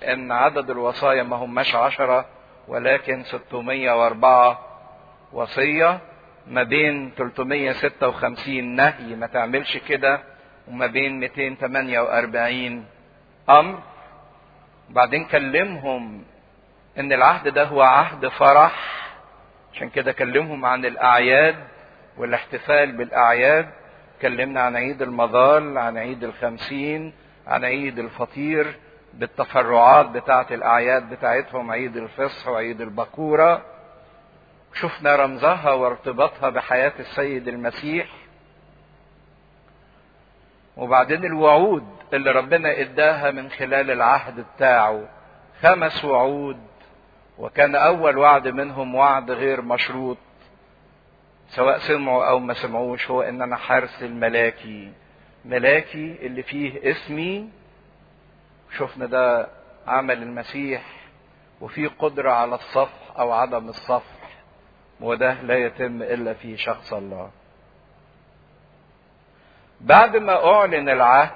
ان عدد الوصايا ما هماش عشرة ولكن 604 وصية ما بين 356 نهي ما تعملش كده وما بين 248 امر وبعدين كلمهم ان العهد ده هو عهد فرح عشان كده كلمهم عن الاعياد والاحتفال بالاعياد كلمنا عن عيد المظال عن عيد الخمسين عن عيد الفطير بالتفرعات بتاعة الأعياد بتاعتهم عيد الفصح وعيد البكورة شفنا رمزها وارتباطها بحياة السيد المسيح وبعدين الوعود اللي ربنا اداها من خلال العهد بتاعه خمس وعود وكان اول وعد منهم وعد غير مشروط سواء سمعوا او ما سمعوش هو ان انا حارس الملاكي ملاكي اللي فيه اسمي شفنا ده عمل المسيح وفيه قدرة على الصفح او عدم الصفح وده لا يتم الا في شخص الله بعد ما اعلن العهد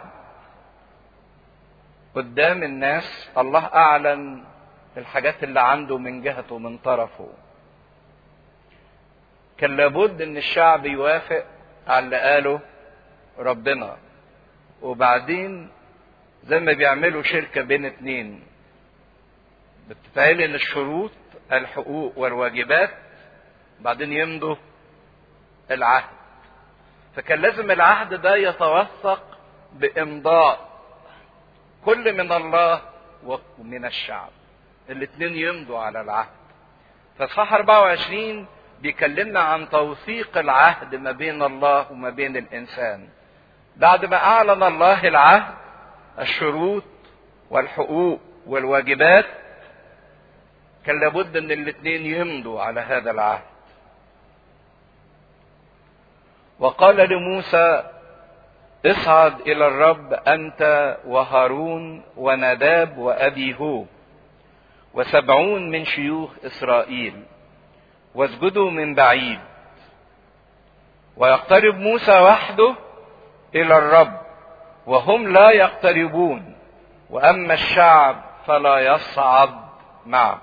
قدام الناس الله اعلن الحاجات اللي عنده من جهته من طرفه كان لابد ان الشعب يوافق على اللي قاله ربنا وبعدين زي ما بيعملوا شركة بين اتنين بتتعلن الشروط الحقوق والواجبات بعدين يمضوا العهد فكان لازم العهد ده يتوثق بامضاء كل من الله ومن الشعب الاثنين يمضوا على العهد فاصحاح 24 بيكلمنا عن توثيق العهد ما بين الله وما بين الانسان بعد ما اعلن الله العهد الشروط والحقوق والواجبات كان لابد ان الاثنين يمضوا على هذا العهد وقال لموسى اصعد الى الرب انت وهارون ونداب وابي هو وسبعون من شيوخ اسرائيل واسجدوا من بعيد ويقترب موسى وحده الى الرب وهم لا يقتربون واما الشعب فلا يصعد معه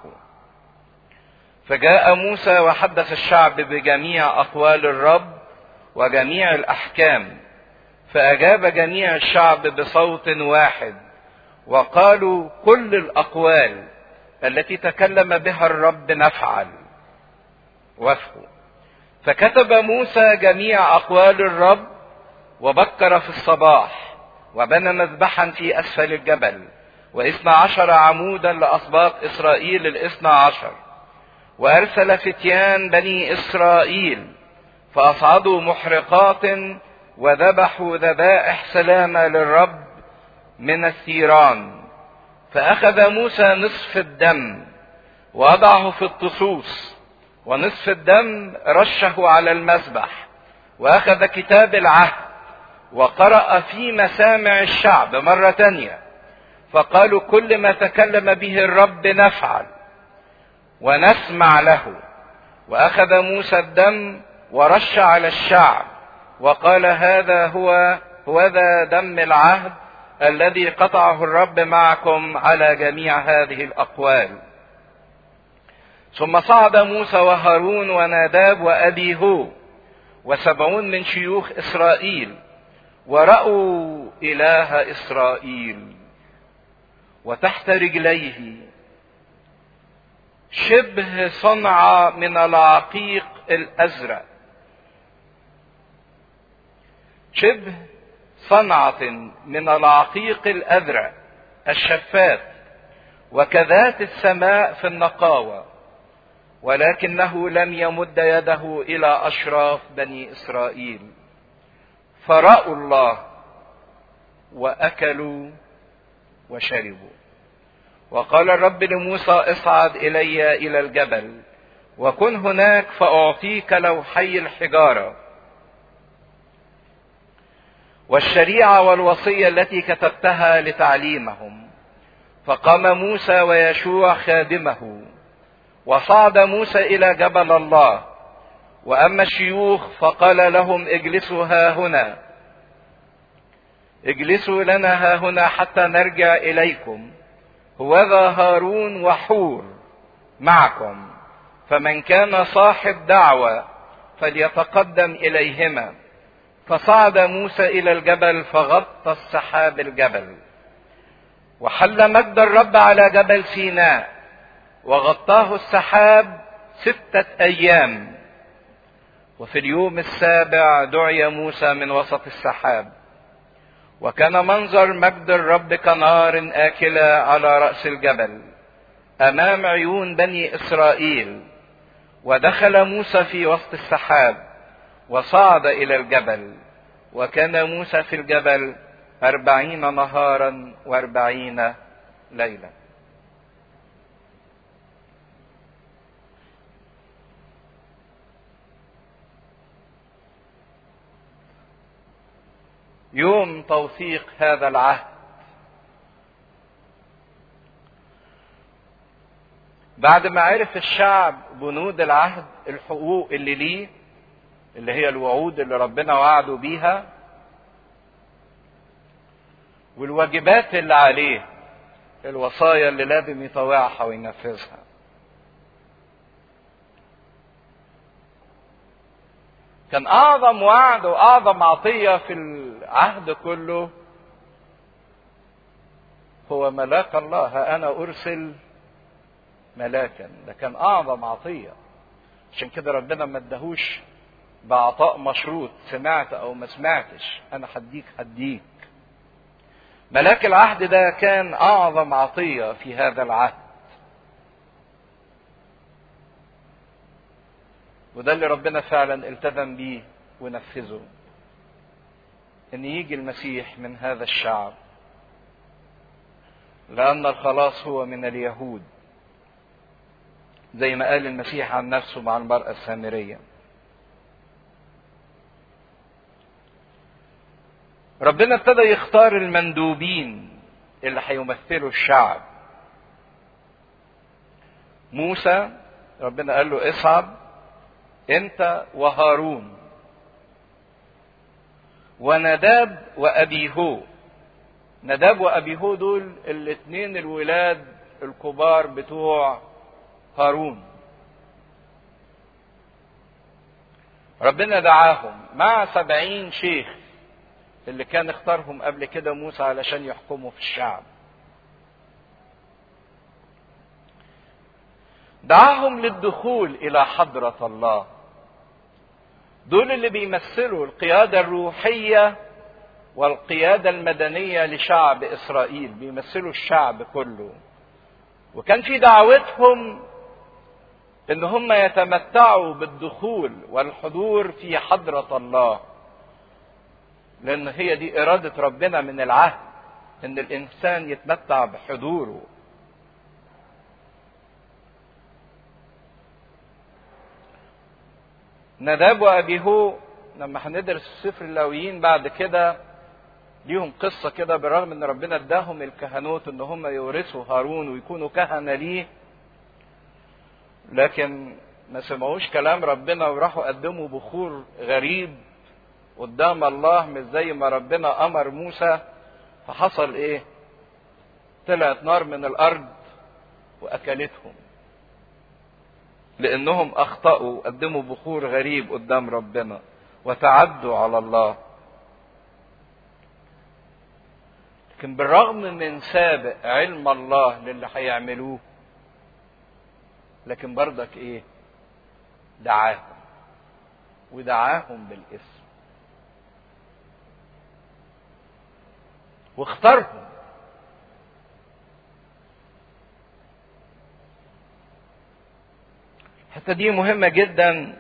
فجاء موسى وحدث الشعب بجميع اقوال الرب وجميع الاحكام فاجاب جميع الشعب بصوت واحد وقالوا كل الاقوال التي تكلم بها الرب نفعل وافقوا فكتب موسى جميع اقوال الرب وبكر في الصباح وبنى مذبحا في اسفل الجبل واثنى عشر عمودا لاسباط اسرائيل الاثنى عشر وارسل فتيان بني اسرائيل فاصعدوا محرقات وذبحوا ذبائح سلامه للرب من الثيران فاخذ موسى نصف الدم ووضعه في الطصوص ونصف الدم رشه على المذبح واخذ كتاب العهد وقرأ في مسامع الشعب مرة تانية فقالوا كل ما تكلم به الرب نفعل ونسمع له وأخذ موسى الدم ورش على الشعب وقال هذا هو هذا دم العهد الذي قطعه الرب معكم على جميع هذه الأقوال ثم صعد موسى وهارون وناداب وأبي هو وسبعون من شيوخ إسرائيل ورأوا إله إسرائيل وتحت رجليه شبه صنعة من العقيق الأزرق شبه صنعة من العقيق الأزرق الشفاف وكذات السماء في النقاوة ولكنه لم يمد يده إلى أشراف بني إسرائيل فرأوا الله وأكلوا وشربوا وقال الرب لموسى اصعد إلي إلى الجبل وكن هناك فأعطيك لوحي الحجارة والشريعة والوصية التي كتبتها لتعليمهم فقام موسى ويشوع خادمه وصعد موسى إلى جبل الله واما الشيوخ فقال لهم اجلسوا ها هنا اجلسوا لنا ها هنا حتى نرجع اليكم هوذا هارون وحور معكم فمن كان صاحب دعوة فليتقدم إليهما فصعد موسى إلى الجبل فغطى السحاب الجبل وحل مجد الرب على جبل سيناء وغطاه السحاب ستة أيام وفي اليوم السابع دعي موسى من وسط السحاب وكان منظر مجد الرب كنار آكلة على رأس الجبل أمام عيون بني إسرائيل ودخل موسى في وسط السحاب وصعد إلى الجبل وكان موسى في الجبل أربعين نهارا وأربعين ليلة يوم توثيق هذا العهد بعد ما عرف الشعب بنود العهد الحقوق اللي ليه اللي هي الوعود اللي ربنا وعده بيها والواجبات اللي عليه الوصايا اللي لازم يطوعها وينفذها كان اعظم وعد واعظم عطيه في العهد كله هو ملاك الله ها انا ارسل ملاكا ده كان اعظم عطيه عشان كده ربنا ما اداهوش بعطاء مشروط سمعت او ما سمعتش انا هديك هديك ملاك العهد ده كان اعظم عطيه في هذا العهد وده اللي ربنا فعلا التزم بيه ونفذه ان يجي المسيح من هذا الشعب لان الخلاص هو من اليهود زي ما قال المسيح عن نفسه مع المرأة السامرية ربنا ابتدى يختار المندوبين اللي هيمثلوا الشعب موسى ربنا قال له اصعد انت وهارون ونداب وابيهو نداب وابيهو دول الاثنين الولاد الكبار بتوع هارون ربنا دعاهم مع سبعين شيخ اللي كان اختارهم قبل كده موسى علشان يحكموا في الشعب دعاهم للدخول الى حضرة الله دول اللي بيمثلوا القيادة الروحية والقيادة المدنية لشعب اسرائيل بيمثلوا الشعب كله وكان في دعوتهم ان هم يتمتعوا بالدخول والحضور في حضرة الله لان هي دي ارادة ربنا من العهد ان الانسان يتمتع بحضوره نداب وابيهو لما هندرس سفر اللاويين بعد كده ليهم قصة كده بالرغم ان ربنا اداهم الكهنوت ان هم يورثوا هارون ويكونوا كهنة ليه لكن ما سمعوش كلام ربنا وراحوا قدموا بخور غريب قدام الله مش زي ما ربنا امر موسى فحصل ايه طلعت نار من الارض واكلتهم لانهم اخطاوا قدموا بخور غريب قدام ربنا وتعدوا على الله لكن بالرغم من سابق علم الله للي هيعملوه لكن برضك ايه دعاهم ودعاهم بالاسم واختارهم الحته دي مهمه جدا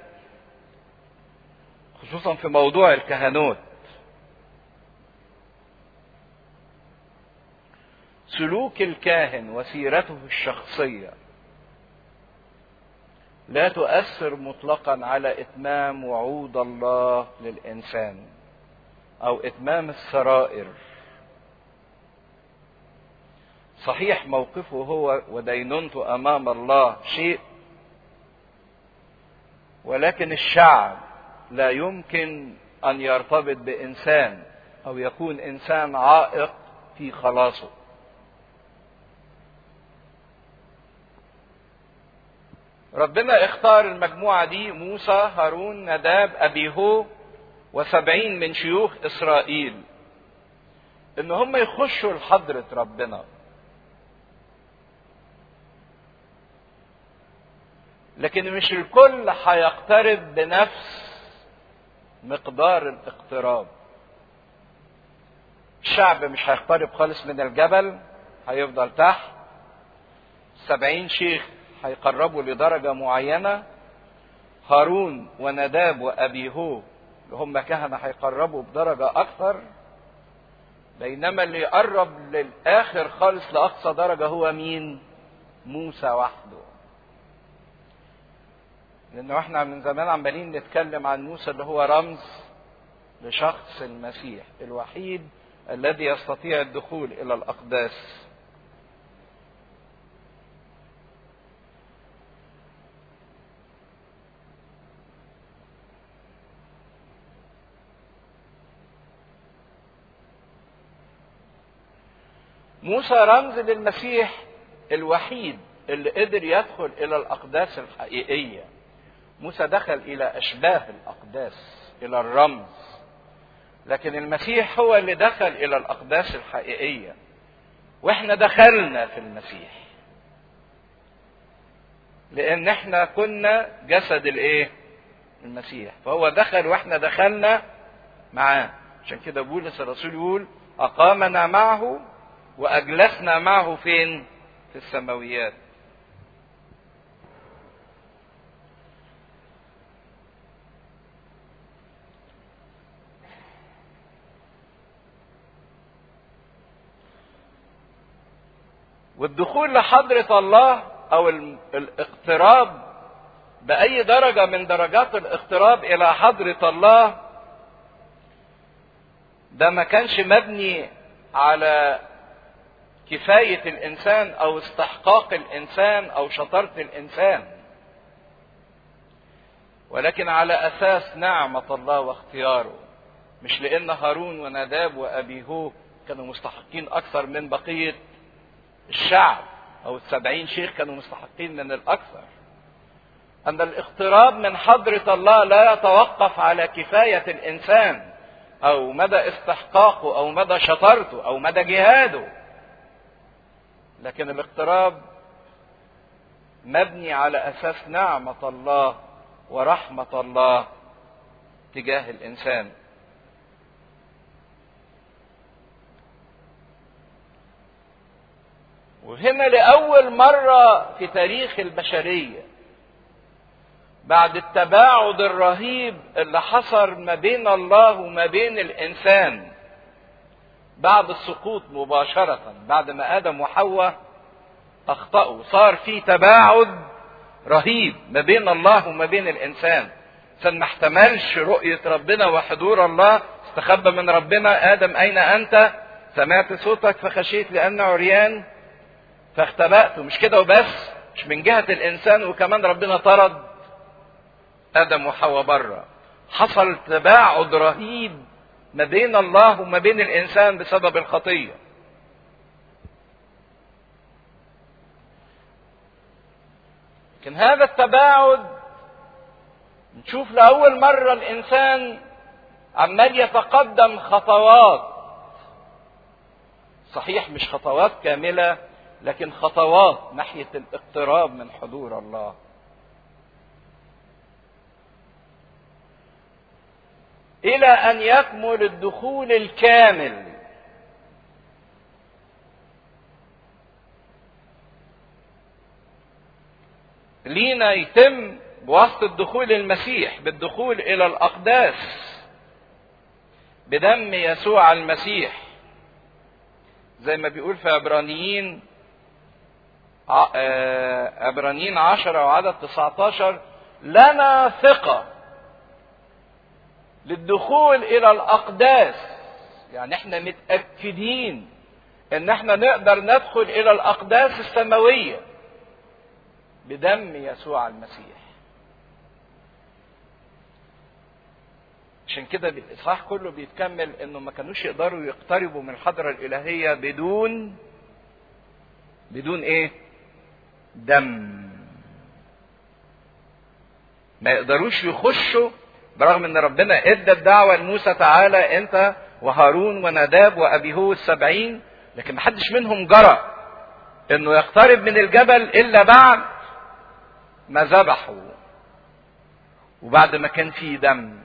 خصوصا في موضوع الكهنوت سلوك الكاهن وسيرته الشخصيه لا تؤثر مطلقا على اتمام وعود الله للانسان او اتمام السرائر صحيح موقفه هو ودينونته امام الله شيء ولكن الشعب لا يمكن ان يرتبط بانسان او يكون انسان عائق في خلاصه ربنا اختار المجموعة دي موسى هارون نداب أبيهو وسبعين من شيوخ إسرائيل إن هم يخشوا لحضرة ربنا لكن مش الكل هيقترب بنفس مقدار الاقتراب الشعب مش هيقترب خالص من الجبل هيفضل تحت سبعين شيخ هيقربوا لدرجة معينة هارون ونداب وأبيهو اللي هم كهنة هيقربوا بدرجة أكثر بينما اللي يقرب للآخر خالص لأقصى درجة هو مين؟ موسى وحده. لأنه احنا من زمان عمالين نتكلم عن موسى اللي هو رمز لشخص المسيح الوحيد الذي يستطيع الدخول إلى الأقداس. موسى رمز للمسيح الوحيد اللي قدر يدخل الى الاقداس الحقيقيه موسى دخل الى اشباه الاقداس الى الرمز لكن المسيح هو اللي دخل الى الاقداس الحقيقيه واحنا دخلنا في المسيح لان احنا كنا جسد الايه المسيح فهو دخل واحنا دخلنا معاه عشان كده بولس الرسول يقول اقامنا معه واجلسنا معه فين في السماويات والدخول لحضرة الله أو الاقتراب بأي درجة من درجات الاقتراب إلى حضرة الله ده ما كانش مبني على كفاية الإنسان أو استحقاق الإنسان أو شطارة الإنسان ولكن على أساس نعمة الله واختياره مش لأن هارون وناداب وأبيهو كانوا مستحقين أكثر من بقية الشعب أو السبعين شيخ كانوا مستحقين من الأكثر أن الاقتراب من حضرة الله لا يتوقف على كفاية الإنسان أو مدى استحقاقه أو مدى شطارته أو مدى جهاده لكن الاقتراب مبني على اساس نعمه الله ورحمه الله تجاه الانسان وهنا لاول مره في تاريخ البشريه بعد التباعد الرهيب اللي حصل ما بين الله وما بين الانسان بعد السقوط مباشرة بعد ما آدم وحواء أخطأوا صار في تباعد رهيب ما بين الله وما بين الإنسان الإنسان ما احتملش رؤية ربنا وحضور الله استخبى من ربنا آدم أين أنت سمعت صوتك فخشيت لأن عريان فاختبأت مش كده وبس مش من جهة الإنسان وكمان ربنا طرد آدم وحواء بره حصل تباعد رهيب ما بين الله وما بين الانسان بسبب الخطيه لكن هذا التباعد نشوف لاول مره الانسان عمال يتقدم خطوات صحيح مش خطوات كامله لكن خطوات ناحيه الاقتراب من حضور الله الى ان يكمل الدخول الكامل لينا يتم بواسطة دخول المسيح بالدخول إلى الأقداس بدم يسوع المسيح زي ما بيقول في عبرانيين عبرانيين عشرة وعدد 19 لنا ثقة للدخول إلى الأقداس يعني احنا متأكدين ان احنا نقدر ندخل إلى الأقداس السماوية بدم يسوع المسيح عشان كده الاصحاح كله بيتكمل انه ما كانوش يقدروا يقتربوا من الحضره الالهيه بدون بدون ايه دم ما يقدروش يخشوا برغم ان ربنا ادى الدعوه لموسى تعالى انت وهارون ونداب وابيهو السبعين لكن محدش منهم جرى انه يقترب من الجبل الا بعد ما ذبحوا وبعد ما كان فيه دم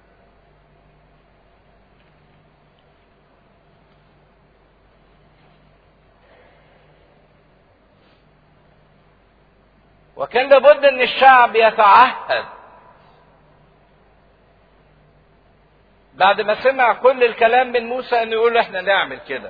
وكان لابد ان الشعب يتعهد بعد ما سمع كل الكلام من موسى انه يقول احنا نعمل كده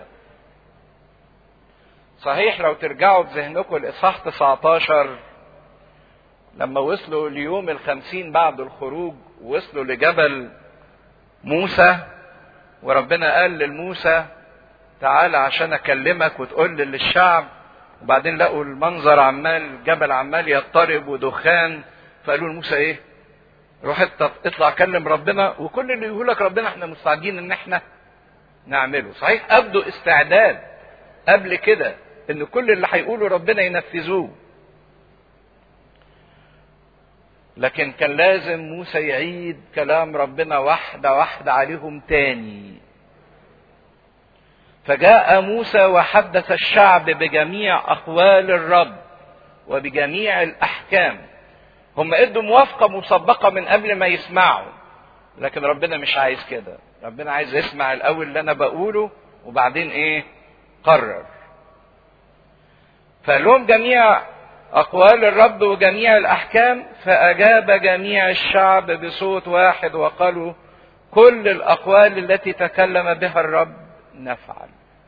صحيح لو ترجعوا بذهنكم الاصحاح 19 لما وصلوا ليوم الخمسين بعد الخروج وصلوا لجبل موسى وربنا قال لموسى تعالى عشان اكلمك وتقول للشعب وبعدين لقوا المنظر عمال الجبل عمال يضطرب ودخان فقالوا لموسى ايه روح اطلع كلم ربنا وكل اللي يقول لك ربنا احنا مستعدين ان احنا نعمله صحيح ابدوا استعداد قبل كده ان كل اللي هيقوله ربنا ينفذوه لكن كان لازم موسى يعيد كلام ربنا واحدة واحدة عليهم تاني فجاء موسى وحدث الشعب بجميع أقوال الرب وبجميع الأحكام هم ادوا موافقة مسبقة من قبل ما يسمعوا لكن ربنا مش عايز كده ربنا عايز يسمع الأول اللي أنا بقوله وبعدين إيه قرر فقال لهم جميع أقوال الرب وجميع الأحكام فأجاب جميع الشعب بصوت واحد وقالوا كل الأقوال التي تكلم بها الرب نفعل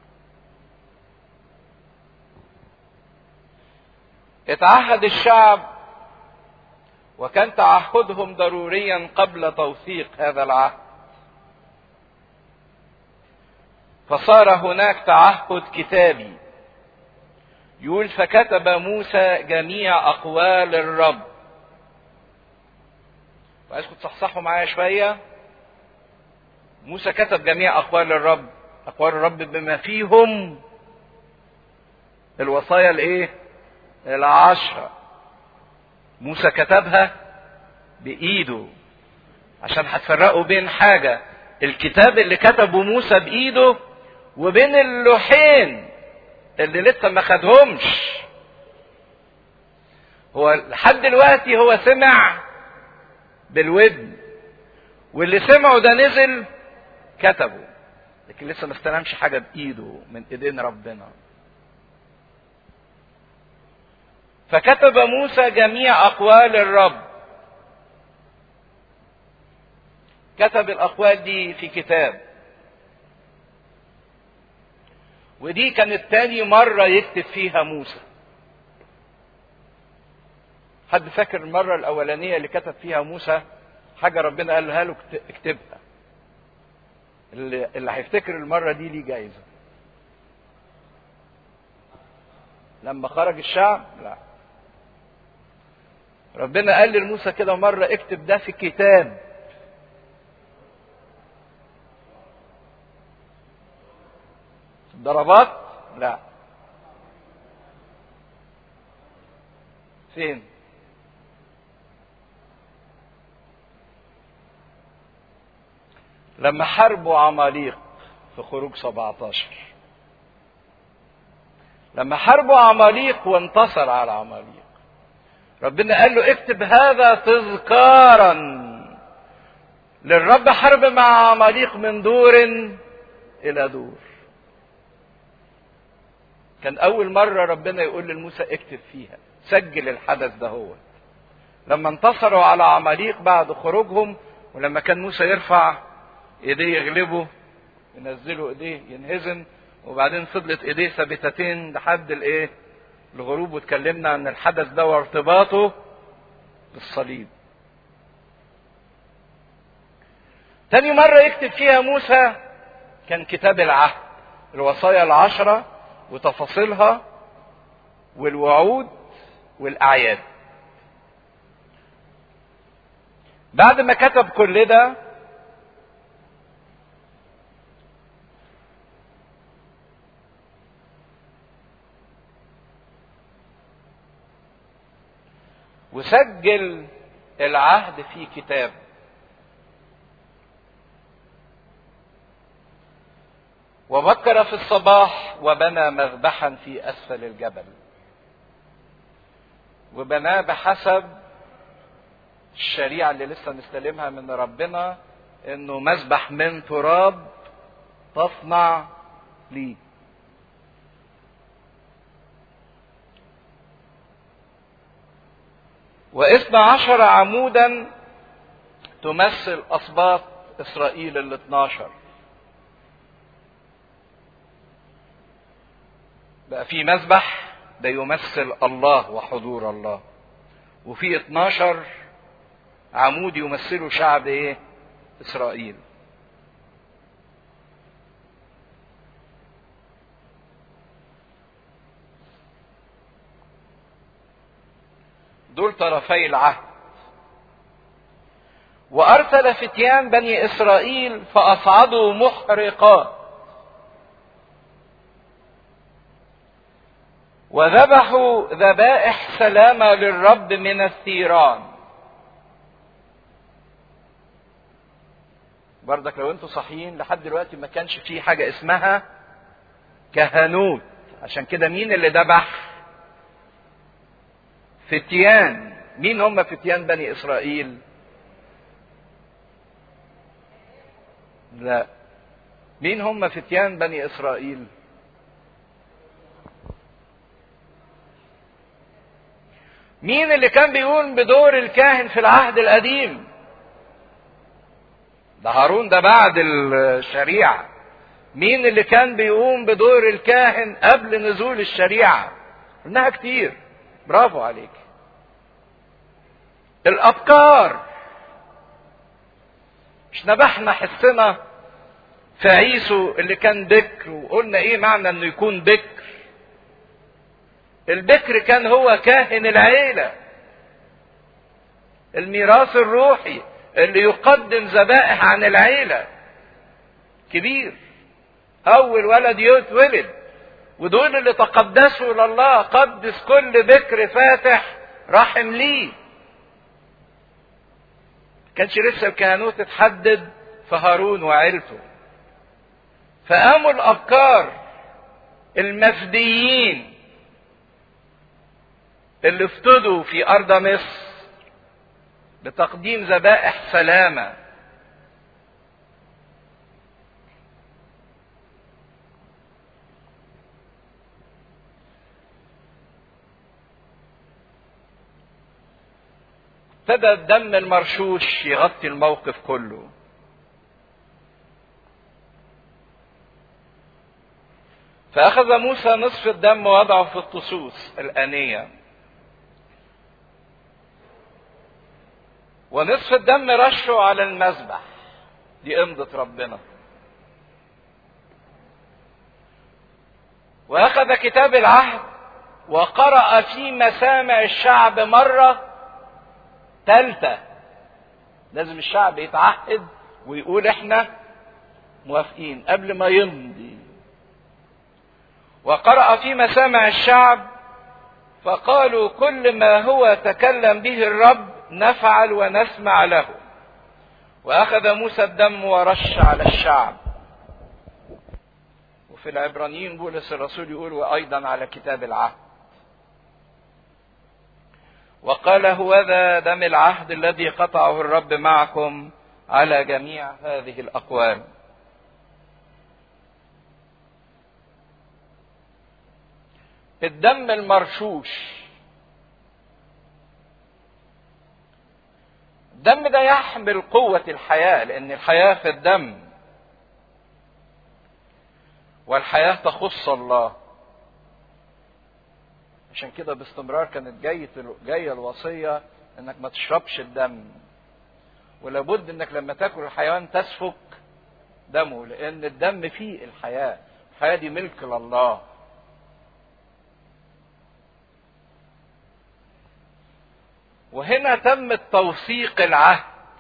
اتعهد الشعب وكان تعهدهم ضروريا قبل توثيق هذا العهد فصار هناك تعهد كتابي يقول فكتب موسى جميع اقوال الرب وعايزكم تصحصحوا معايا شويه موسى كتب جميع اقوال الرب اقوال الرب بما فيهم الوصايا الايه العشرة موسى كتبها بإيده عشان هتفرقوا بين حاجة الكتاب اللي كتبه موسى بإيده وبين اللوحين اللي لسه ما خدهمش هو لحد دلوقتي هو سمع بالودن واللي سمعه ده نزل كتبه لكن لسه ما استلمش حاجة بإيده من إيدين ربنا فكتب موسى جميع أقوال الرب كتب الأقوال دي في كتاب ودي كانت تاني مرة يكتب فيها موسى حد فاكر المرة الأولانية اللي كتب فيها موسى حاجة ربنا قالها له اكتبها اللي, اللي هيفتكر المرة دي ليه جايزة لما خرج الشعب لا ربنا قال لموسى كده مرة اكتب ده في كتاب ضربات لا فين لما حاربوا عماليق في خروج 17 لما حاربوا عماليق وانتصر على عماليق ربنا قال له اكتب هذا تذكارا للرب حرب مع عماليق من دور الى دور كان اول مره ربنا يقول لموسى اكتب فيها سجل الحدث ده هو لما انتصروا على عماليق بعد خروجهم ولما كان موسى يرفع ايديه يغلبه ينزلوا ايديه ينهزم وبعدين فضلت ايديه ثابتتين لحد الايه الغروب واتكلمنا عن الحدث ده وارتباطه بالصليب تاني مرة يكتب فيها موسى كان كتاب العهد الوصايا العشرة وتفاصيلها والوعود والأعياد بعد ما كتب كل ده وسجل العهد في كتاب وبكر في الصباح وبنى مذبحا في اسفل الجبل وبناه بحسب الشريعه اللي لسه مستلمها من ربنا انه مذبح من تراب تصنع ليه واثنى عشر عمودا تمثل اسباط اسرائيل ال 12 بقى في مذبح ده يمثل الله وحضور الله وفي 12 عمود يمثلوا شعب ايه اسرائيل دول طرفي العهد وارسل فتيان بني اسرائيل فاصعدوا محرقات وذبحوا ذبائح سلامة للرب من الثيران برضك لو انتوا صحيين لحد دلوقتي ما كانش في حاجة اسمها كهنوت عشان كده مين اللي ذبح فتيان مين هم فتيان بني اسرائيل لا مين هم فتيان بني اسرائيل مين اللي كان بيقوم بدور الكاهن في العهد القديم ده هارون ده بعد الشريعة مين اللي كان بيقوم بدور الكاهن قبل نزول الشريعة انها كتير برافو عليك الابكار مش نبحنا حسنا في عيسو اللي كان بكر وقلنا ايه معنى انه يكون بكر البكر كان هو كاهن العيلة الميراث الروحي اللي يقدم ذبائح عن العيلة كبير أول ولد يتولد ودول اللي تقدسوا لله قدس كل بكر فاتح رحم ليه كانش لسه الكهنوت اتحدد في هارون وعيلته فقاموا الأبكار المفديين اللي افتدوا في أرض مصر بتقديم ذبائح سلامة ابتدى الدم المرشوش يغطي الموقف كله فأخذ موسى نصف الدم ووضعه في الطصوص الآنية ونصف الدم رشه على المذبح دي امضة ربنا واخذ كتاب العهد وقرأ في مسامع الشعب مرة ثالثة لازم الشعب يتعهد ويقول احنا موافقين قبل ما يمضي وقرأ في مسامع الشعب فقالوا كل ما هو تكلم به الرب نفعل ونسمع له واخذ موسى الدم ورش على الشعب وفي العبرانيين بولس الرسول يقول وايضا على كتاب العهد وقال هوذا دم العهد الذي قطعه الرب معكم على جميع هذه الاقوال الدم المرشوش الدم ده يحمل قوة الحياة لأن الحياة في الدم والحياة تخص الله عشان كده باستمرار كانت جاية جاية الوصية انك ما تشربش الدم ولابد انك لما تاكل الحيوان تسفك دمه لان الدم فيه الحياة الحياة دي ملك لله وهنا تم توثيق العهد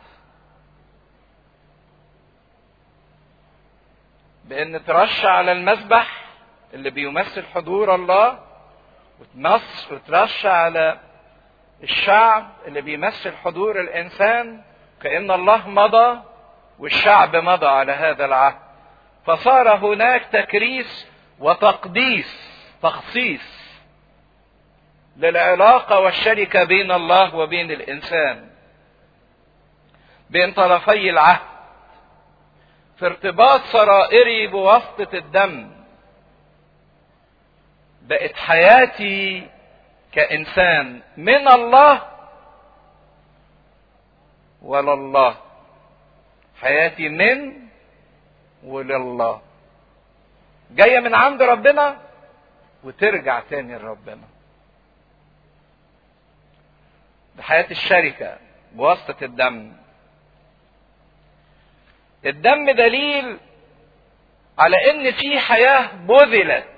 بان ترش على المذبح اللي بيمثل حضور الله وتمص وترش على الشعب اللي بيمثل حضور الانسان كان الله مضى والشعب مضى على هذا العهد فصار هناك تكريس وتقديس تخصيص للعلاقه والشركه بين الله وبين الانسان بين طرفي العهد في ارتباط سرائري بواسطه الدم بقت حياتي كانسان من الله ولله حياتي من ولله جايه من عند ربنا وترجع تاني لربنا بحياه الشركه بواسطه الدم الدم دليل على ان في حياه بذلت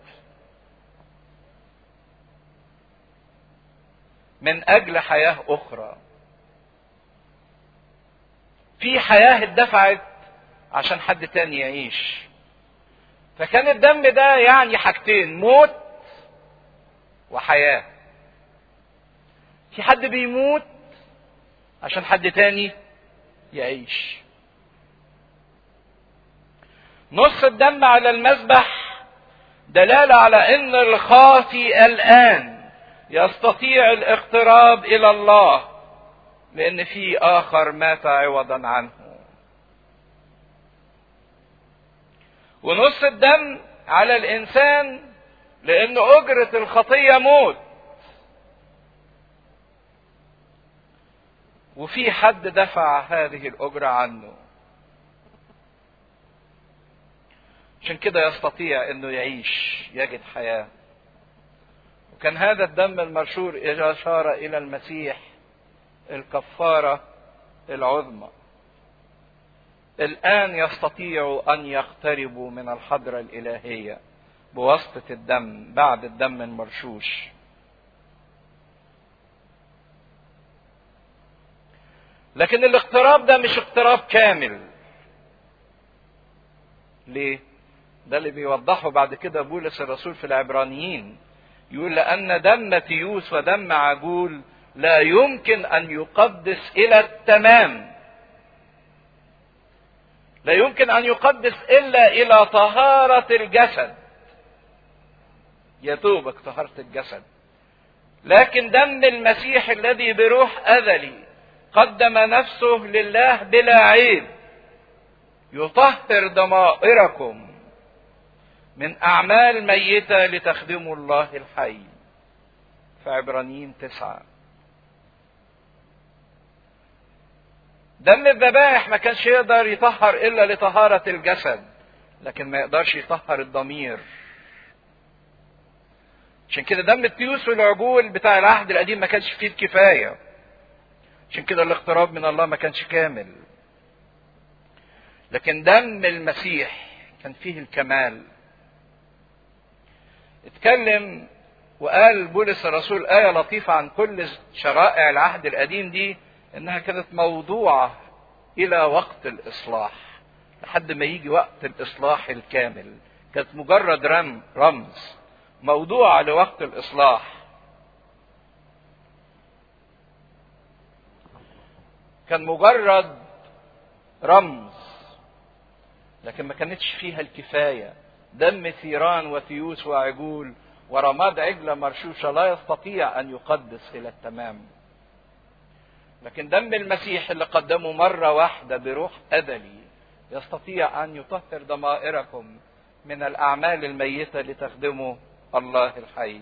من اجل حياه اخرى في حياه اتدفعت عشان حد تاني يعيش فكان الدم ده يعني حاجتين موت وحياه في حد بيموت عشان حد تاني يعيش نص الدم على المذبح دلالة على ان الخاطي الان يستطيع الاقتراب الى الله لان في اخر مات عوضا عنه ونص الدم على الانسان لان اجرة الخطية موت وفي حد دفع هذه الاجرة عنه عشان كده يستطيع انه يعيش يجد حياه وكان هذا الدم المرشور اشاره الى المسيح الكفاره العظمى الان يستطيعوا ان يقتربوا من الحضره الالهيه بواسطه الدم بعد الدم المرشوش لكن الاقتراب ده مش اقتراب كامل ليه ده اللي بيوضحه بعد كده بولس الرسول في العبرانيين يقول لأن دم تيوس ودم عجول لا يمكن أن يقدس إلى التمام لا يمكن أن يقدس إلا إلى طهارة الجسد يتوبك طهارة الجسد لكن دم المسيح الذي بروح أذلي قدم نفسه لله بلا عيب يطهر ضمائركم من أعمال ميتة لتخدموا الله الحي في عبرانيين تسعة دم الذبائح ما كانش يقدر يطهر إلا لطهارة الجسد لكن ما يقدرش يطهر الضمير عشان كده دم التيوس والعجول بتاع العهد القديم ما كانش فيه الكفاية عشان كده الاقتراب من الله ما كانش كامل لكن دم المسيح كان فيه الكمال اتكلم وقال بولس الرسول آية لطيفة عن كل شرائع العهد القديم دي إنها كانت موضوعة إلى وقت الإصلاح لحد ما يجي وقت الإصلاح الكامل كانت مجرد رم رمز موضوعة لوقت الإصلاح كان مجرد رمز لكن ما كانتش فيها الكفايه دم ثيران وثيوس وعجول ورماد عجلة مرشوشة لا يستطيع أن يقدس إلى التمام لكن دم المسيح اللي قدمه مرة واحدة بروح أزلي يستطيع أن يطهر ضمائركم من الأعمال الميتة لتخدموا الله الحي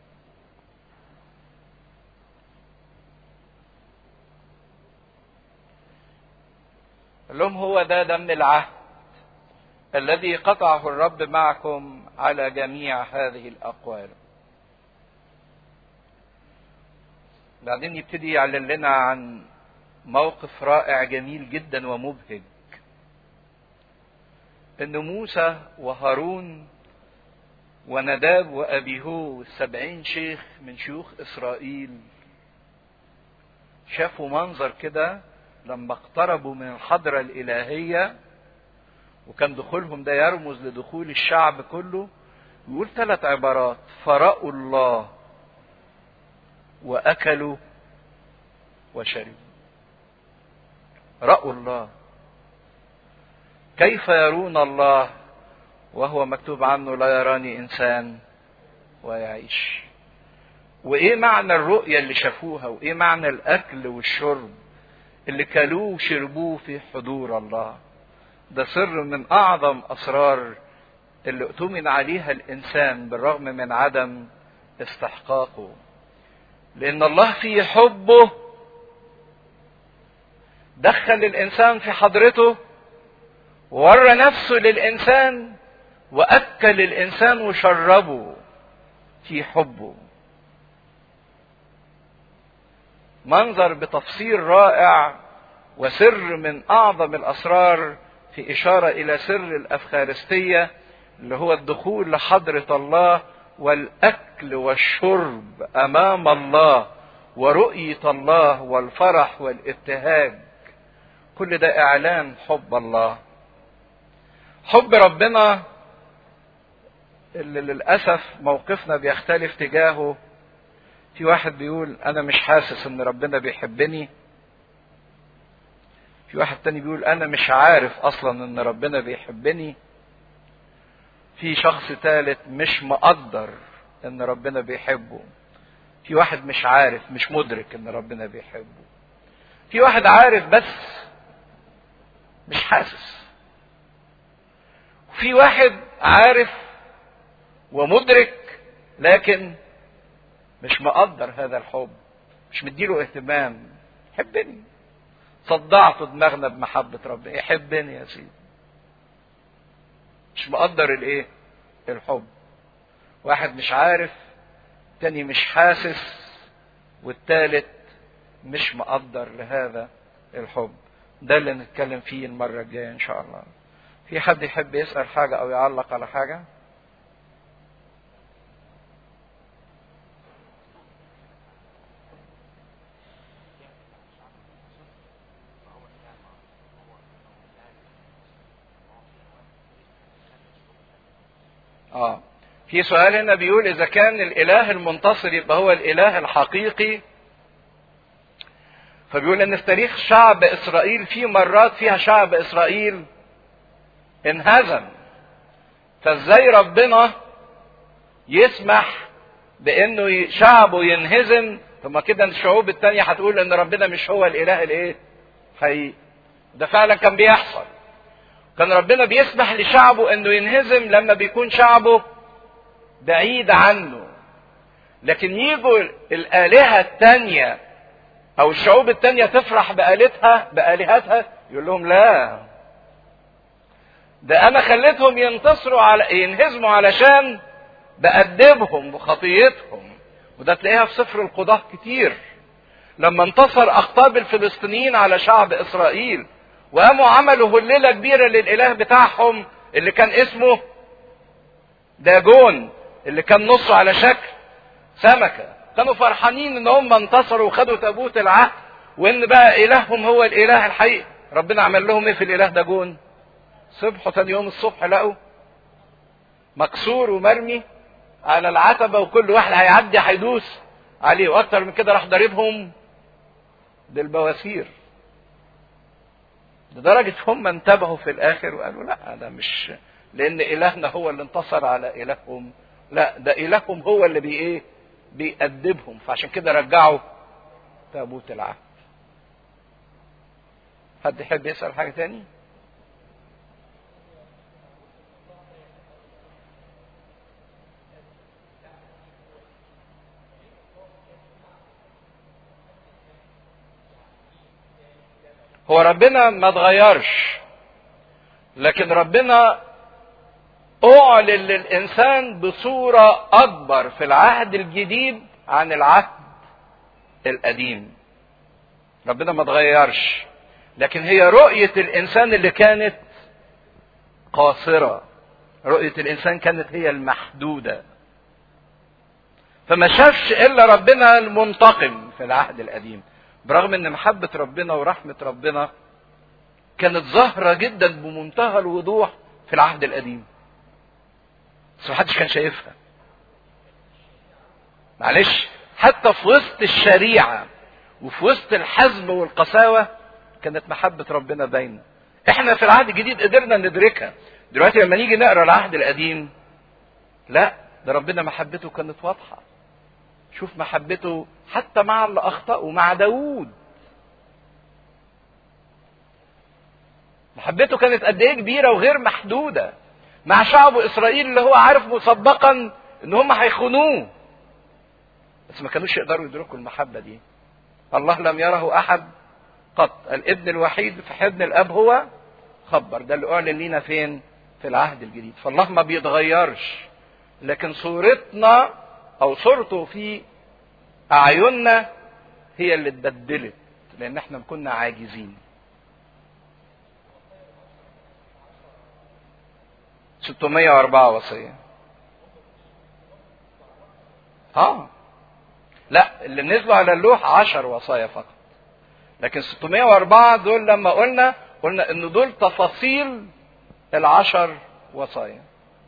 لهم هو ده دم العهد الذي قطعه الرب معكم على جميع هذه الاقوال بعدين يبتدي يعلن لنا عن موقف رائع جميل جدا ومبهج ان موسى وهارون ونداب وابيهو السبعين شيخ من شيوخ اسرائيل شافوا منظر كده لما اقتربوا من الحضرة الإلهية وكان دخولهم ده يرمز لدخول الشعب كله يقول ثلاث عبارات فرأوا الله واكلوا وشربوا راوا الله كيف يرون الله وهو مكتوب عنه لا يراني انسان ويعيش وايه معنى الرؤية اللي شافوها وايه معنى الاكل والشرب اللي كلوه وشربوه في حضور الله ده سر من اعظم اسرار اللي اؤتمن عليها الانسان بالرغم من عدم استحقاقه لان الله في حبه دخل الانسان في حضرته وورى نفسه للانسان واكل الانسان وشربه في حبه منظر بتفسير رائع وسر من اعظم الاسرار في اشاره الى سر الافخارستيه اللي هو الدخول لحضره الله والاكل والشرب امام الله ورؤيه الله والفرح والابتهاج كل ده اعلان حب الله حب ربنا اللي للاسف موقفنا بيختلف تجاهه في واحد بيقول انا مش حاسس ان ربنا بيحبني في واحد تاني بيقول انا مش عارف اصلا ان ربنا بيحبني في شخص ثالث مش مقدر ان ربنا بيحبه في واحد مش عارف مش مدرك ان ربنا بيحبه في واحد عارف بس مش حاسس في واحد عارف ومدرك لكن مش مقدر هذا الحب مش مديله اهتمام حبني صدعت دماغنا بمحبة ربنا يحبني يا سيدي مش مقدر الايه الحب واحد مش عارف تاني مش حاسس والتالت مش مقدر لهذا الحب ده اللي نتكلم فيه المرة الجاية ان شاء الله في حد يحب يسأل حاجة او يعلق على حاجة اه في سؤال هنا بيقول اذا كان الاله المنتصر يبقى هو الاله الحقيقي فبيقول ان في تاريخ شعب اسرائيل في مرات فيها شعب اسرائيل انهزم فازاي ربنا يسمح بانه شعبه ينهزم ثم كده الشعوب التانية هتقول ان ربنا مش هو الاله الايه حقيقي ده فعلا كان بيحصل كان ربنا بيسمح لشعبه انه ينهزم لما بيكون شعبه بعيد عنه لكن يجوا الالهه التانية او الشعوب التانية تفرح بآلهتها بآلهتها يقول لهم لا ده انا خليتهم ينتصروا على ينهزموا علشان بأدبهم بخطيتهم وده تلاقيها في سفر القضاة كتير لما انتصر اخطاب الفلسطينيين على شعب اسرائيل وقاموا عملوا هللة كبيرة للإله بتاعهم اللي كان اسمه داجون اللي كان نصه على شكل سمكة كانوا فرحانين ان هم انتصروا وخدوا تابوت العهد وان بقى الههم هو الاله الحقيقي ربنا عمل لهم ايه في الاله داجون صبحوا تاني يوم الصبح لقوا مكسور ومرمي على العتبة وكل واحد هيعدي هيدوس عليه واكتر من كده راح ضاربهم بالبواسير لدرجة هم انتبهوا في الآخر وقالوا لا ده مش لأن إلهنا هو اللي انتصر على إلههم لا ده إلههم هو اللي بي إيه بيأدبهم فعشان كده رجعوا تابوت العهد حد يحب يسأل حاجة تاني؟ هو ربنا ما اتغيرش لكن ربنا اعلن للانسان بصوره اكبر في العهد الجديد عن العهد القديم ربنا ما اتغيرش لكن هي رؤيه الانسان اللي كانت قاصره رؤيه الانسان كانت هي المحدوده فما شافش الا ربنا المنتقم في العهد القديم برغم ان محبة ربنا ورحمة ربنا كانت ظاهرة جدا بمنتهى الوضوح في العهد القديم بس محدش كان شايفها معلش حتى في وسط الشريعة وفي وسط الحزم والقساوة كانت محبة ربنا باينة احنا في العهد الجديد قدرنا ندركها دلوقتي لما نيجي نقرا العهد القديم لا ده ربنا محبته كانت واضحة شوف محبته حتى مع اللي أخطأوا مع داوود محبته كانت قد ايه كبيرة وغير محدودة مع شعب إسرائيل اللي هو عارف مسبقا إن هم هيخونوه بس ما كانوش يقدروا يدركوا المحبة دي الله لم يره أحد قط الابن الوحيد في حضن الأب هو خبر ده اللي أعلن لينا فين في العهد الجديد فالله ما بيتغيرش لكن صورتنا أو صورته في أعيننا هي اللي اتبدلت لأن احنا كنا عاجزين 604 وصية اه لا اللي نزلوا على اللوح 10 وصايا فقط لكن 604 دول لما قلنا قلنا ان دول تفاصيل العشر وصايا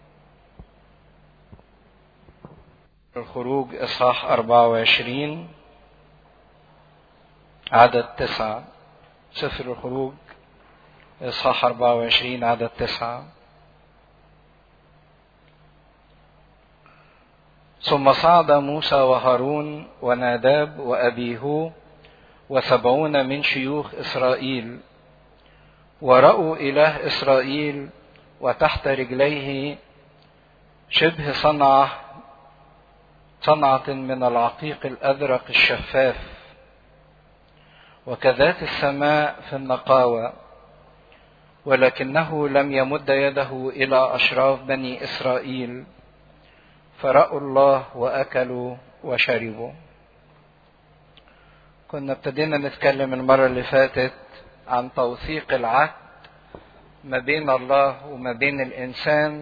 الخروج اصحاح 24 عدد تسعة سفر الخروج اصحاح 24 عدد تسعة ثم صعد موسى وهارون وناداب وأبيهو وسبعون من شيوخ إسرائيل ورأوا إله إسرائيل وتحت رجليه شبه صنعة صنعة من العقيق الأزرق الشفاف وكذات السماء في النقاوة ولكنه لم يمد يده إلى أشراف بني إسرائيل فرأوا الله وأكلوا وشربوا كنا ابتدينا نتكلم المرة اللي فاتت عن توثيق العهد ما بين الله وما بين الإنسان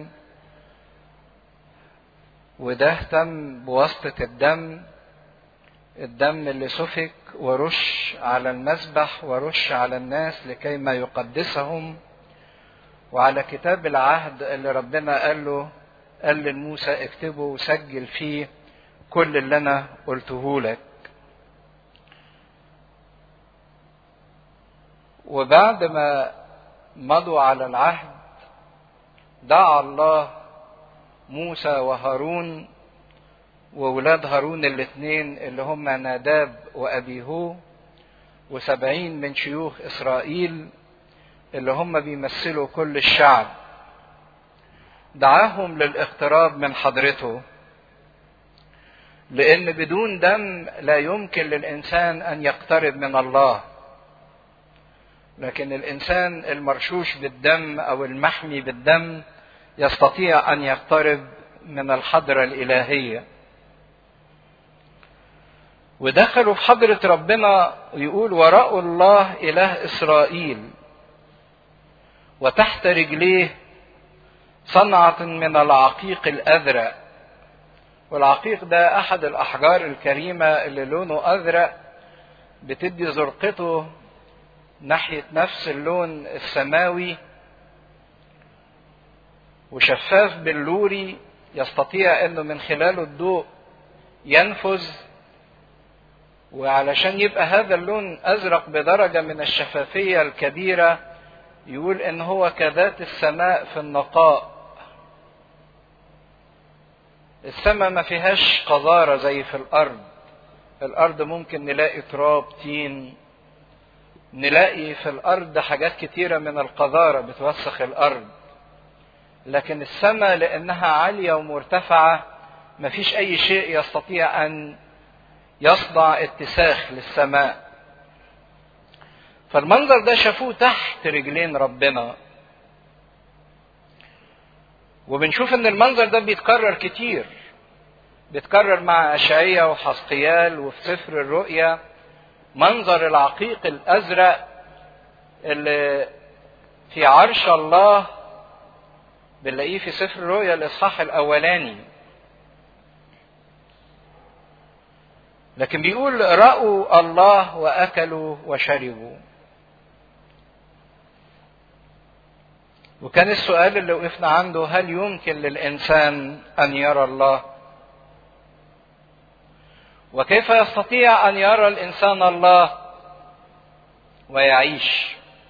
وده تم بواسطة الدم الدم اللي سفك ورش على المذبح ورش على الناس لكي ما يقدسهم وعلى كتاب العهد اللي ربنا قال له قال لموسى اكتبه وسجل فيه كل اللي انا قلته لك وبعد ما مضوا على العهد دعا الله موسى وهارون وولاد هارون الاثنين اللي هم ناداب وأبيهو وسبعين من شيوخ إسرائيل اللي هم بيمثلوا كل الشعب دعاهم للاقتراب من حضرته لأن بدون دم لا يمكن للإنسان أن يقترب من الله لكن الإنسان المرشوش بالدم أو المحمي بالدم يستطيع أن يقترب من الحضرة الإلهية ودخلوا في حضرة ربنا يقول ورأوا الله إله إسرائيل وتحت رجليه صنعة من العقيق الأزرق والعقيق ده أحد الأحجار الكريمة اللي لونه أزرق بتدي زرقته ناحية نفس اللون السماوي وشفاف بلوري يستطيع انه من خلاله الضوء ينفذ وعلشان يبقى هذا اللون ازرق بدرجة من الشفافية الكبيرة يقول ان هو كذات السماء في النقاء السماء ما فيهاش قذارة زي في الارض الارض ممكن نلاقي تراب طين نلاقي في الارض حاجات كتيرة من القذارة بتوسخ الارض لكن السماء لانها عالية ومرتفعة مفيش اي شيء يستطيع ان يصنع اتساخ للسماء فالمنظر ده شافوه تحت رجلين ربنا وبنشوف ان المنظر ده بيتكرر كتير بيتكرر مع اشعياء وحسقيال وفي سفر الرؤيا منظر العقيق الازرق اللي في عرش الله بنلاقيه في سفر الرؤيا الاصحاح الاولاني لكن بيقول رأوا الله وأكلوا وشربوا وكان السؤال اللي وقفنا عنده هل يمكن للإنسان أن يرى الله وكيف يستطيع ان يرى الانسان الله ويعيش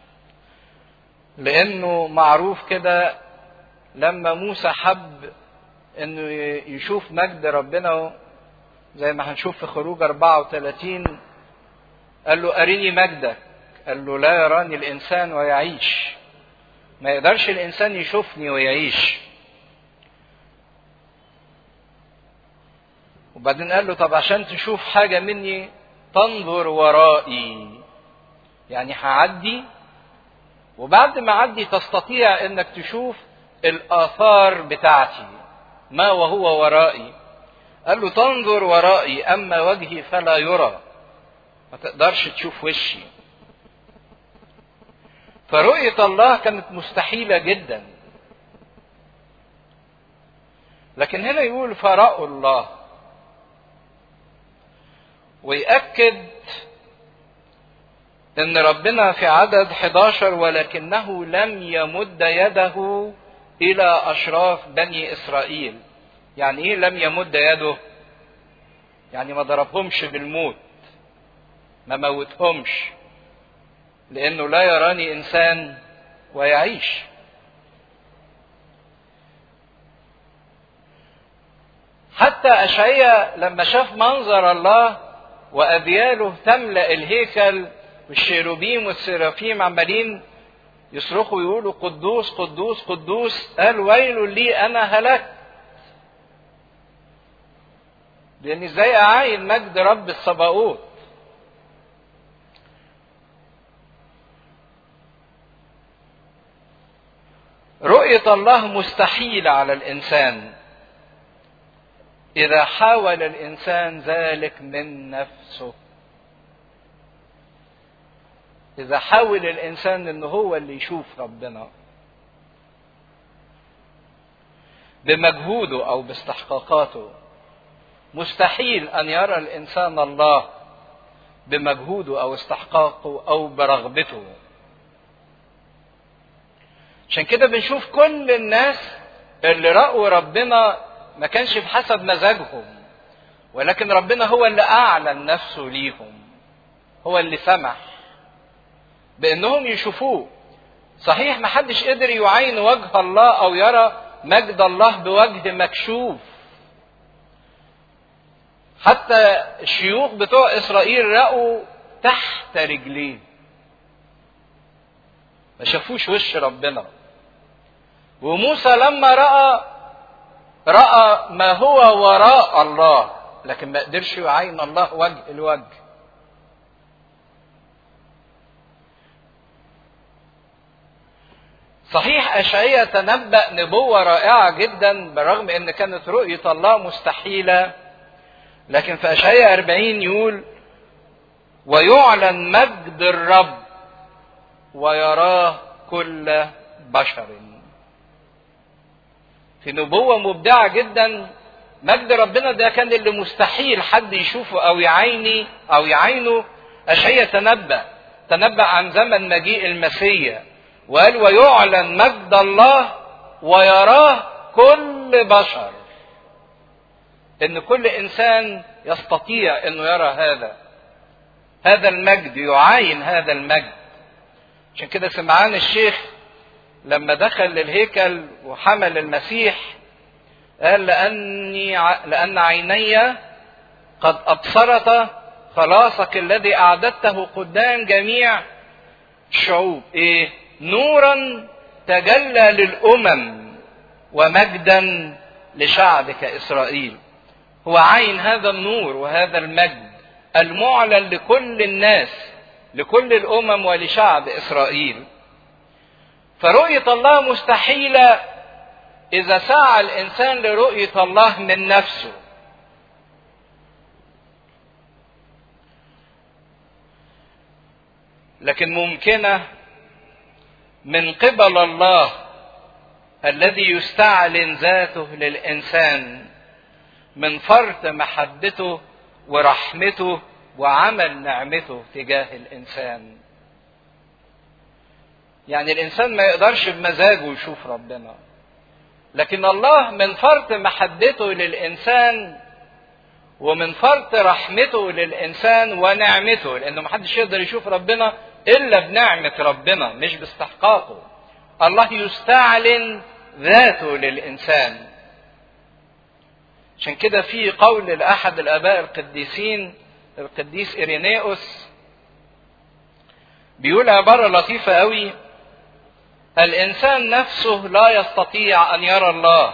لانه معروف كده لما موسى حب انه يشوف مجد ربنا زي ما هنشوف في خروج 34 قال له اريني مجدك قال له لا يراني الانسان ويعيش ما يقدرش الانسان يشوفني ويعيش وبعدين قال له طب عشان تشوف حاجة مني تنظر ورائي يعني هعدي وبعد ما اعدي تستطيع انك تشوف الاثار بتاعتي ما وهو ورائي قال له تنظر ورائي اما وجهي فلا يرى ما تقدرش تشوف وشي فرؤية الله كانت مستحيلة جدا لكن هنا يقول فرأوا الله ويأكد ان ربنا في عدد 11 ولكنه لم يمد يده الى اشراف بني اسرائيل يعني ايه لم يمد يده يعني ما ضربهمش بالموت ما موتهمش لانه لا يراني انسان ويعيش حتى اشعيا لما شاف منظر الله وأبياله تملأ الهيكل والشيروبيم والسرافيم عمالين يصرخوا يقولوا قدوس قدوس قدوس قال ويل لي أنا هلكت لأن إزاي أعاين مجد رب الصباؤوت رؤية الله مستحيلة على الإنسان إذا حاول الإنسان ذلك من نفسه إذا حاول الإنسان إن هو اللي يشوف ربنا بمجهوده أو باستحقاقاته مستحيل أن يرى الإنسان الله بمجهوده أو استحقاقه أو برغبته عشان كده بنشوف كل الناس اللي رأوا ربنا ما كانش بحسب مزاجهم ولكن ربنا هو اللي اعلن نفسه ليهم هو اللي سمح بانهم يشوفوه صحيح ما حدش قدر يعاين وجه الله او يرى مجد الله بوجه مكشوف حتى الشيوخ بتوع اسرائيل رأوا تحت رجليه ما شافوش وش ربنا وموسى لما رأى راى ما هو وراء الله لكن ما قدرش يعين الله وجه الوجه صحيح اشعيا تنبأ نبوة رائعة جدا بالرغم ان كانت رؤية الله مستحيلة لكن في اشعيا 40 يقول ويعلن مجد الرب ويراه كل بشر في نبوة مبدعة جدا مجد ربنا ده كان اللي مستحيل حد يشوفه او يعيني او يعينه اشعيا تنبأ تنبأ عن زمن مجيء المسيح وقال ويعلن مجد الله ويراه كل بشر ان كل انسان يستطيع انه يرى هذا هذا المجد يعاين هذا المجد عشان كده سمعان الشيخ لما دخل للهيكل وحمل المسيح قال لأني لأن عيني قد أبصرت خلاصك الذي أعددته قدام جميع الشعوب إيه؟ نورا تجلى للأمم ومجدا لشعبك إسرائيل هو عين هذا النور وهذا المجد المعلن لكل الناس لكل الأمم ولشعب إسرائيل فرؤية الله مستحيلة إذا سعى الإنسان لرؤية الله من نفسه. لكن ممكنة من قبل الله الذي يستعلن ذاته للإنسان من فرط محبته ورحمته وعمل نعمته تجاه الإنسان. يعني الانسان ما يقدرش بمزاجه يشوف ربنا لكن الله من فرط محبته للانسان ومن فرط رحمته للإنسان ونعمته لأنه محدش يقدر يشوف ربنا إلا بنعمة ربنا مش باستحقاقه الله يستعلن ذاته للإنسان عشان كده في قول لأحد الآباء القديسين القديس إيرينيوس بيقول عبارة لطيفة قوي الإنسان نفسه لا يستطيع أن يرى الله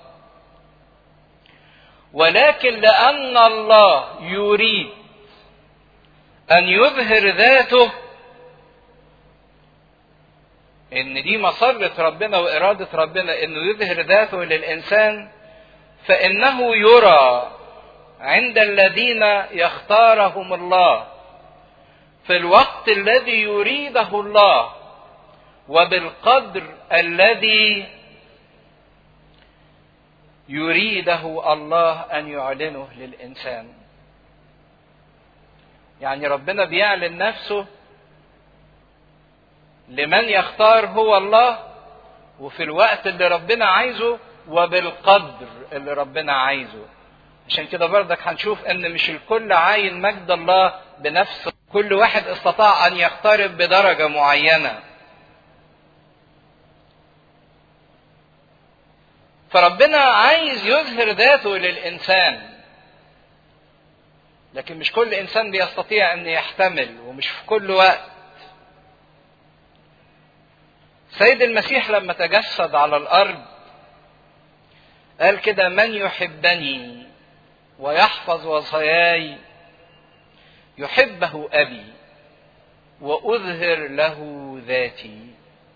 ولكن لأن الله يريد أن يظهر ذاته إن دي مسرة ربنا وإرادة ربنا إنه يظهر ذاته للإنسان فإنه يرى عند الذين يختارهم الله في الوقت الذي يريده الله وبالقدر الذي يريده الله ان يعلنه للانسان يعني ربنا بيعلن نفسه لمن يختار هو الله وفي الوقت اللي ربنا عايزه وبالقدر اللي ربنا عايزه عشان كده برضك هنشوف ان مش الكل عاين مجد الله بنفسه كل واحد استطاع ان يقترب بدرجه معينه فربنا عايز يظهر ذاته للانسان لكن مش كل انسان بيستطيع ان يحتمل ومش في كل وقت سيد المسيح لما تجسد على الارض قال كده من يحبني ويحفظ وصاياي يحبه ابي واظهر له ذاتي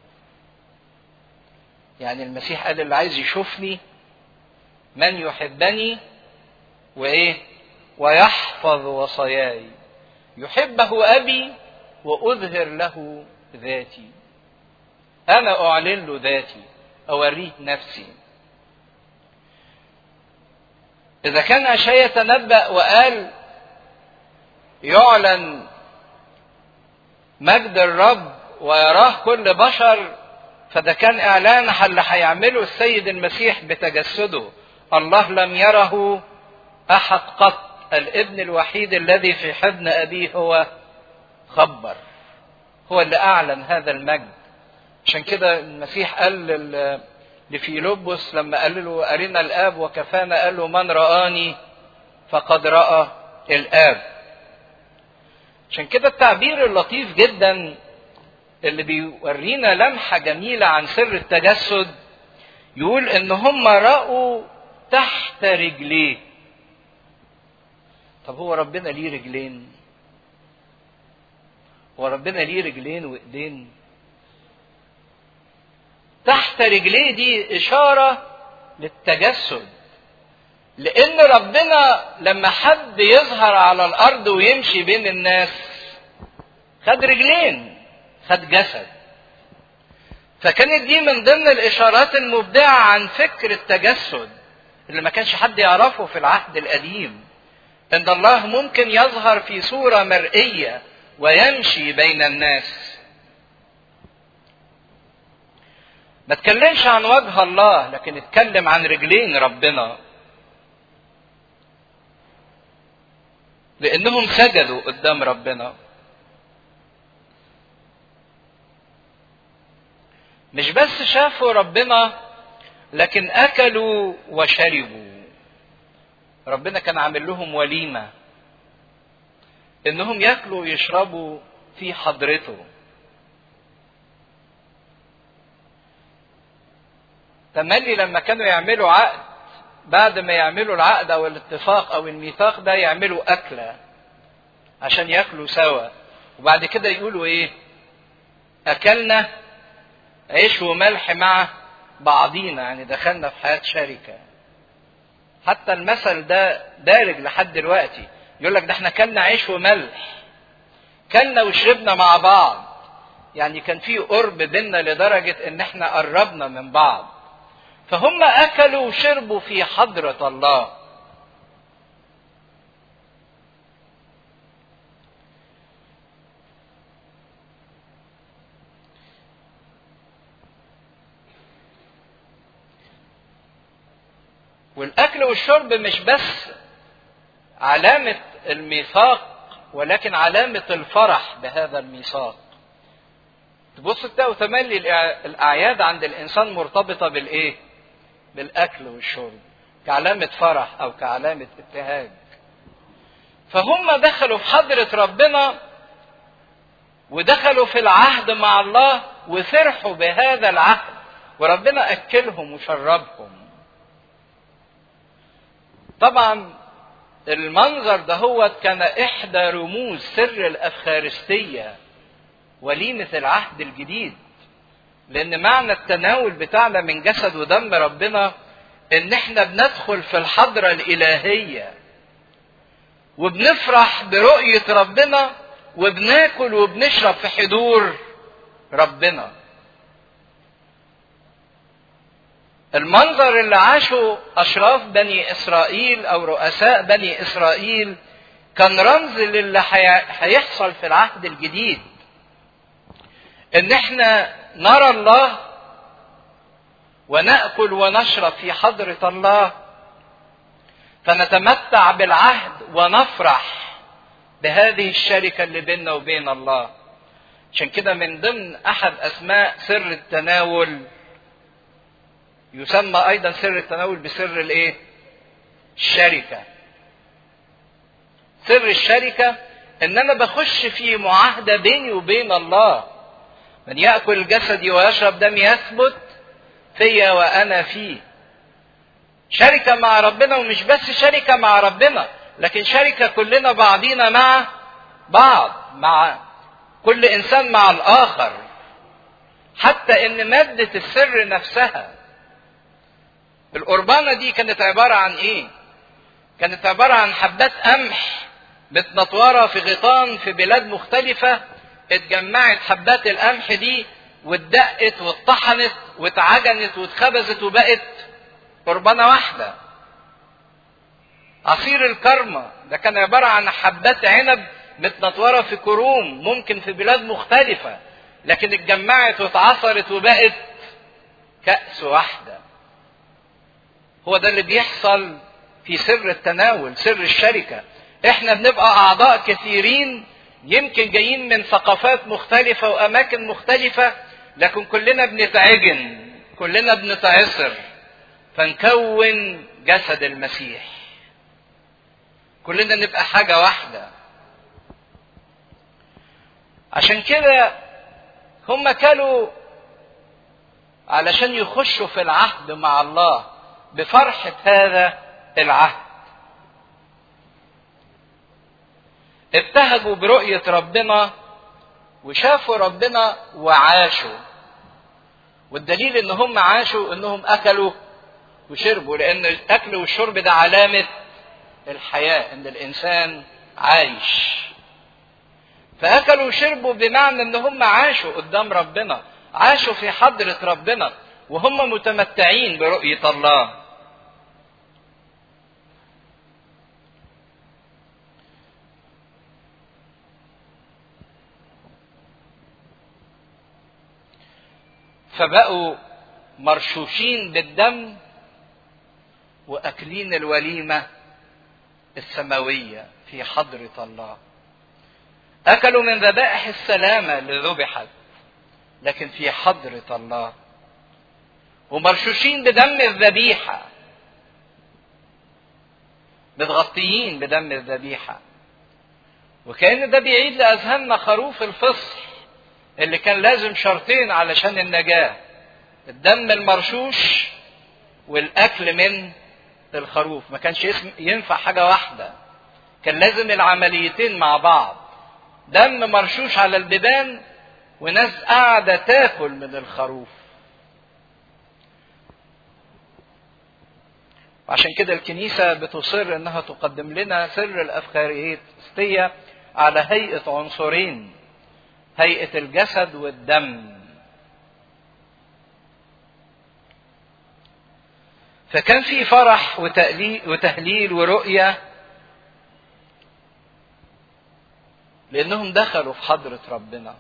يعني المسيح قال اللي عايز يشوفني من يحبني وايه ويحفظ وصاياي يحبه ابي واظهر له ذاتي انا اعلن له ذاتي اوريه نفسي اذا كان اشعيا تنبأ وقال يعلن مجد الرب ويراه كل بشر فده كان اعلان اللي هيعمله السيد المسيح بتجسده الله لم يره احد قط الابن الوحيد الذي في حضن ابيه هو خبر هو اللي اعلن هذا المجد عشان كده المسيح قال لفيلبس لما قال له ارنا الاب وكفانا قال له من رآني فقد رأى الاب عشان كده التعبير اللطيف جدا اللي بيورينا لمحة جميلة عن سر التجسد يقول ان هم رأوا تحت رجليه طب هو ربنا ليه رجلين هو ربنا ليه رجلين وايدين تحت رجليه دي اشارة للتجسد لان ربنا لما حد يظهر على الارض ويمشي بين الناس خد رجلين خد جسد فكانت دي من ضمن الاشارات المبدعه عن فكر التجسد اللي ما كانش حد يعرفه في العهد القديم ان الله ممكن يظهر في صوره مرئيه ويمشي بين الناس ما تكلمش عن وجه الله لكن اتكلم عن رجلين ربنا لانهم سجدوا قدام ربنا مش بس شافوا ربنا لكن اكلوا وشربوا ربنا كان عامل لهم وليمه انهم ياكلوا ويشربوا في حضرته تملي لما كانوا يعملوا عقد بعد ما يعملوا العقد او الاتفاق او الميثاق ده يعملوا اكله عشان ياكلوا سوا وبعد كده يقولوا ايه اكلنا عيش وملح مع بعضينا يعني دخلنا في حياه شركه حتى المثل ده دارج لحد دلوقتي يقول لك ده احنا كلنا عيش وملح كلنا وشربنا مع بعض يعني كان في قرب بينا لدرجه ان احنا قربنا من بعض فهم اكلوا وشربوا في حضره الله والاكل والشرب مش بس علامة الميثاق ولكن علامة الفرح بهذا الميثاق تبص تلاقوا تملي الأعياد عند الإنسان مرتبطة بالإيه؟ بالأكل والشرب كعلامة فرح أو كعلامة ابتهاج فهم دخلوا في حضرة ربنا ودخلوا في العهد مع الله وفرحوا بهذا العهد وربنا أكلهم وشربهم طبعا المنظر ده هو كان إحدى رموز سر الأفخارستية وليمة العهد الجديد لأن معنى التناول بتاعنا من جسد ودم ربنا إن إحنا بندخل في الحضرة الإلهية وبنفرح برؤية ربنا وبناكل وبنشرب في حضور ربنا المنظر اللي عاشه اشراف بني اسرائيل او رؤساء بني اسرائيل كان رمز للي هيحصل في العهد الجديد ان احنا نرى الله وناكل ونشرب في حضره الله فنتمتع بالعهد ونفرح بهذه الشركه اللي بيننا وبين الله عشان كده من ضمن احد اسماء سر التناول يسمى ايضا سر التناول بسر الايه الشركه سر الشركه ان انا بخش في معاهده بيني وبين الله من ياكل جسدي ويشرب دمي يثبت فيا وانا فيه شركه مع ربنا ومش بس شركه مع ربنا لكن شركه كلنا بعضينا مع بعض مع كل انسان مع الاخر حتى ان ماده السر نفسها القربانة دي كانت عبارة عن ايه؟ كانت عبارة عن حبات قمح متنطورة في غيطان في بلاد مختلفة اتجمعت حبات القمح دي واتدقت واتطحنت واتعجنت واتخبزت وبقت قربانة واحدة. عصير الكرمة ده كان عبارة عن حبات عنب متنطورة في كروم ممكن في بلاد مختلفة لكن اتجمعت واتعصرت وبقت كأس واحدة. هو ده اللي بيحصل في سر التناول سر الشركه احنا بنبقى اعضاء كثيرين يمكن جايين من ثقافات مختلفه واماكن مختلفه لكن كلنا بنتعجن كلنا بنتعصر فنكون جسد المسيح كلنا نبقى حاجه واحده عشان كده هم كانوا علشان يخشوا في العهد مع الله بفرحة هذا العهد. ابتهجوا برؤية ربنا وشافوا ربنا وعاشوا. والدليل ان هم عاشوا انهم اكلوا وشربوا لان الاكل والشرب ده علامة الحياة ان الانسان عايش. فاكلوا وشربوا بمعنى ان هم عاشوا قدام ربنا، عاشوا في حضرة ربنا وهم متمتعين برؤية الله. فبقوا مرشوشين بالدم واكلين الوليمه السماويه في حضره الله اكلوا من ذبائح السلامه اللي ذبحت لكن في حضره الله ومرشوشين بدم الذبيحه متغطيين بدم الذبيحه وكان ده بيعيد لاذهاننا خروف الفصح اللي كان لازم شرطين علشان النجاة الدم المرشوش والأكل من الخروف ما كانش اسم ينفع حاجة واحدة كان لازم العمليتين مع بعض دم مرشوش على البيبان وناس قاعدة تاكل من الخروف وعشان كده الكنيسة بتصر انها تقدم لنا سر الافخارستية على هيئة عنصرين هيئة الجسد والدم فكان في فرح وتهليل ورؤية لأنهم دخلوا في حضرة ربنا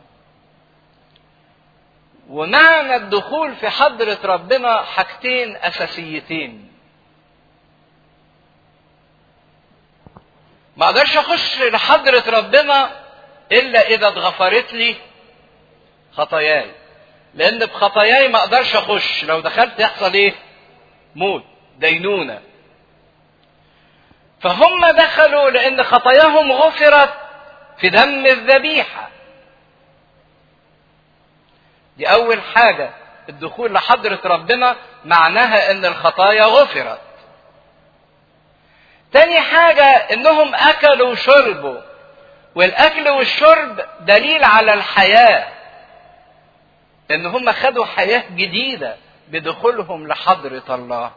ومعنى الدخول في حضرة ربنا حاجتين أساسيتين ما اقدرش اخش لحضرة ربنا الا اذا اتغفرت لي خطاياي لان بخطاياي ما اقدرش اخش لو دخلت يحصل ايه موت دينونة فهم دخلوا لان خطاياهم غفرت في دم الذبيحة دي اول حاجة الدخول لحضرة ربنا معناها ان الخطايا غفرت تاني حاجة انهم اكلوا وشربوا والاكل والشرب دليل على الحياة ان هم خدوا حياة جديدة بدخولهم لحضرة الله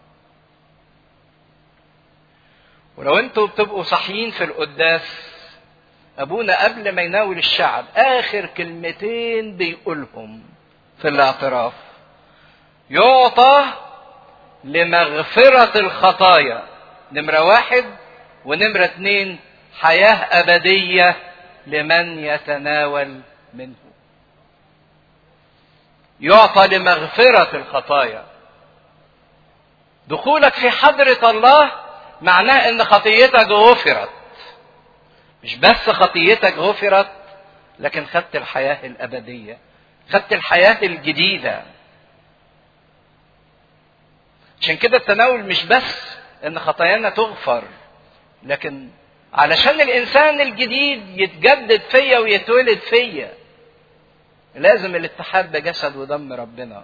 ولو انتوا بتبقوا صحيين في القداس ابونا قبل ما يناول الشعب اخر كلمتين بيقولهم في الاعتراف يعطى لمغفرة الخطايا نمرة واحد ونمرة اتنين حياة أبدية لمن يتناول منه يعطى لمغفرة الخطايا دخولك في حضرة الله معناه ان خطيتك غفرت مش بس خطيتك غفرت لكن خدت الحياة الأبدية خدت الحياة الجديدة عشان كده التناول مش بس ان خطايانا تغفر لكن علشان الانسان الجديد يتجدد فيا ويتولد فيا لازم الاتحاد بجسد ودم ربنا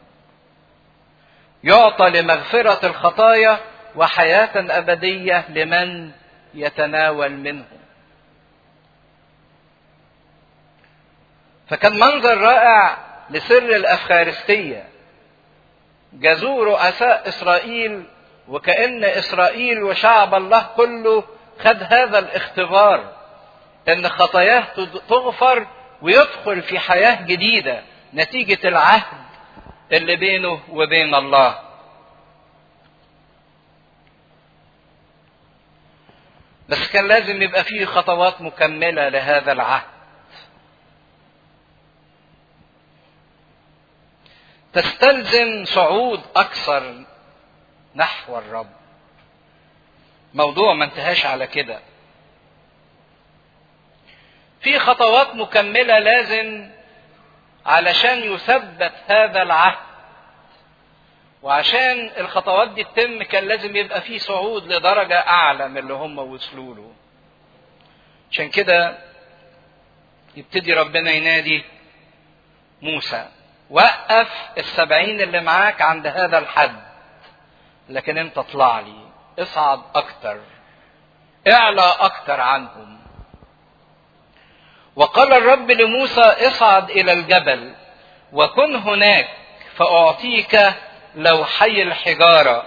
يعطى لمغفرة الخطايا وحياة أبدية لمن يتناول منه فكان منظر رائع لسر الأفخارستية جازوه رؤساء إسرائيل وكأن إسرائيل وشعب الله كله خد هذا الاختبار إن خطاياه تغفر ويدخل في حياة جديدة نتيجة العهد اللي بينه وبين الله. بس كان لازم يبقى فيه خطوات مكملة لهذا العهد. تستلزم صعود أكثر نحو الرب موضوع ما انتهاش على كده في خطوات مكمله لازم علشان يثبت هذا العهد وعشان الخطوات دي تتم كان لازم يبقى في صعود لدرجة أعلى من اللي هم وصلوا له عشان كده يبتدي ربنا ينادي موسى وقف السبعين اللي معاك عند هذا الحد لكن انت اطلع لي اصعد اكتر اعلى اكتر عنهم وقال الرب لموسى اصعد الى الجبل وكن هناك فاعطيك لوحي الحجاره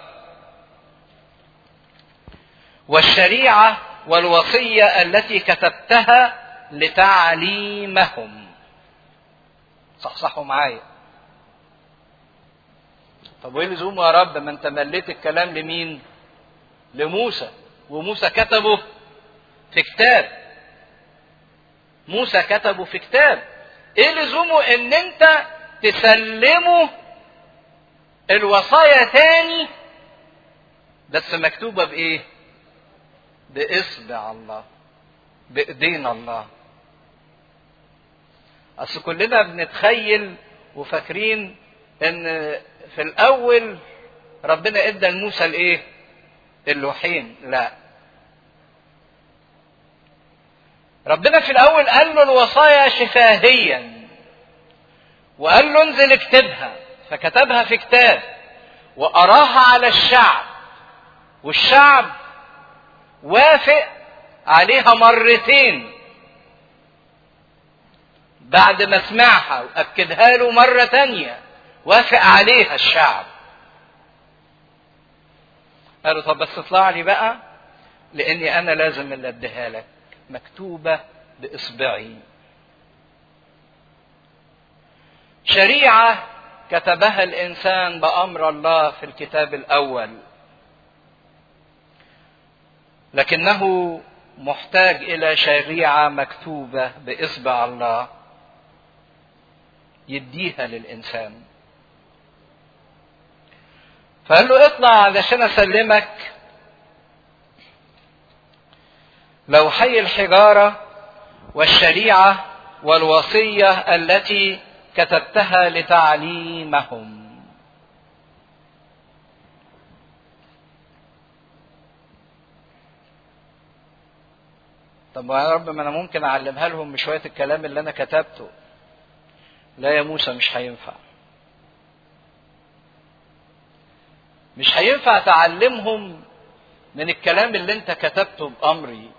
والشريعه والوصيه التي كتبتها لتعليمهم صحصحوا معايا طب وايه لزومه يا رب ما انت مليت الكلام لمين لموسى وموسى كتبه في كتاب موسى كتبه في كتاب ايه لزومه ان انت تسلمه الوصايا تاني بس مكتوبة بايه باصبع الله بايدين الله اصل كلنا بنتخيل وفاكرين ان في الاول ربنا ادى لموسى الايه اللوحين لا ربنا في الاول قال له الوصايا شفاهيا وقال له انزل اكتبها فكتبها في كتاب واراها على الشعب والشعب وافق عليها مرتين بعد ما سمعها واكدها له مره تانيه وافق عليها الشعب قالوا طب بس اطلع لي بقى لاني انا لازم اللي اديها لك مكتوبه باصبعي شريعه كتبها الانسان بامر الله في الكتاب الاول لكنه محتاج الى شريعه مكتوبه باصبع الله يديها للانسان فقال له اطلع علشان اسلمك لوحي الحجارة والشريعة والوصية التي كتبتها لتعليمهم طب يا رب ما انا ممكن اعلمها لهم بشويه الكلام اللي انا كتبته لا يا موسى مش هينفع مش هينفع تعلمهم من الكلام اللي انت كتبته بامري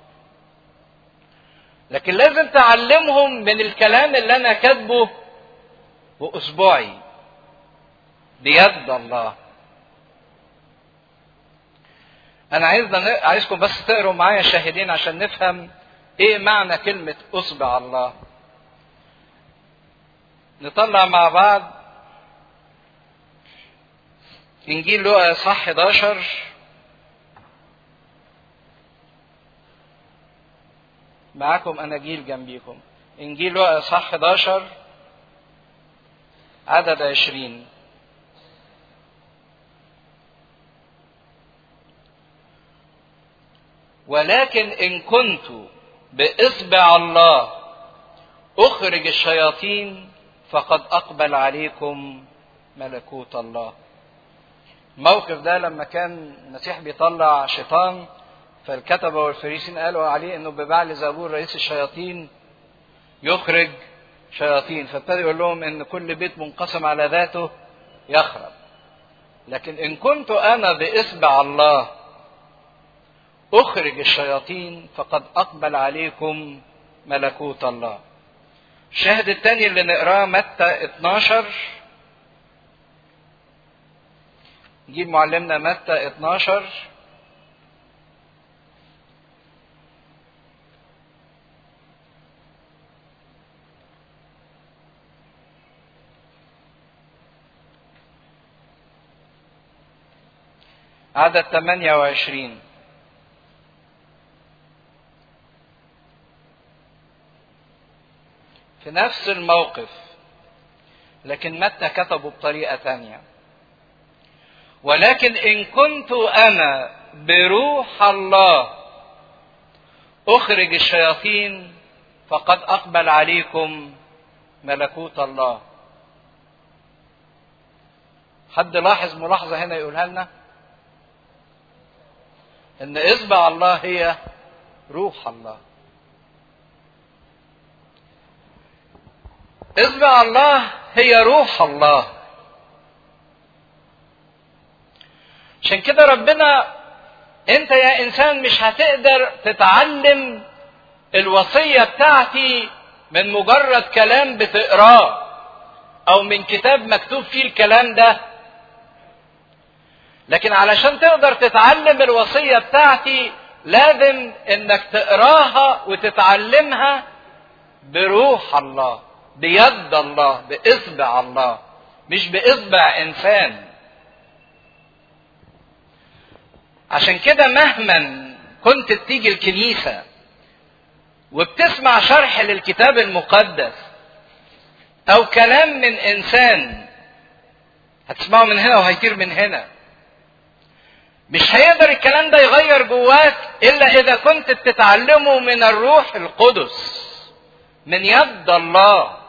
لكن لازم تعلمهم من الكلام اللي انا كاتبه باصبعي بيد الله انا عايزنا عايزكم بس تقروا معايا شاهدين عشان نفهم ايه معنى كلمة اصبع الله نطلع مع بعض انجيل لوقا صح 11 معاكم اناجيل جنبيكم انجيل لوقا صح 11 عدد 20 ولكن ان كنت باصبع الله اخرج الشياطين فقد اقبل عليكم ملكوت الله الموقف ده لما كان المسيح بيطلع شيطان فالكتبة والفريسين قالوا عليه انه ببعل زبور رئيس الشياطين يخرج شياطين فابتدى يقول لهم ان كل بيت منقسم على ذاته يخرب لكن ان كنت انا باصبع الله اخرج الشياطين فقد اقبل عليكم ملكوت الله الشاهد الثاني اللي نقراه متى 12 نجيب معلمنا متى 12 عدد 28 في نفس الموقف لكن متى كتبه بطريقة تانية ولكن إن كنت أنا بروح الله أخرج الشياطين فقد أقبل عليكم ملكوت الله حد لاحظ ملاحظة هنا يقولها لنا ان اصبع الله هي روح الله اصبع الله هي روح الله عشان كده ربنا انت يا انسان مش هتقدر تتعلم الوصية بتاعتي من مجرد كلام بتقراه او من كتاب مكتوب فيه الكلام ده لكن علشان تقدر تتعلم الوصية بتاعتي لازم انك تقراها وتتعلمها بروح الله بيد الله باصبع الله مش باصبع انسان عشان كده مهما كنت بتيجي الكنيسة وبتسمع شرح للكتاب المقدس او كلام من انسان هتسمعه من هنا وهيطير من هنا مش هيقدر الكلام ده يغير جواك الا اذا كنت بتتعلمه من الروح القدس من يد الله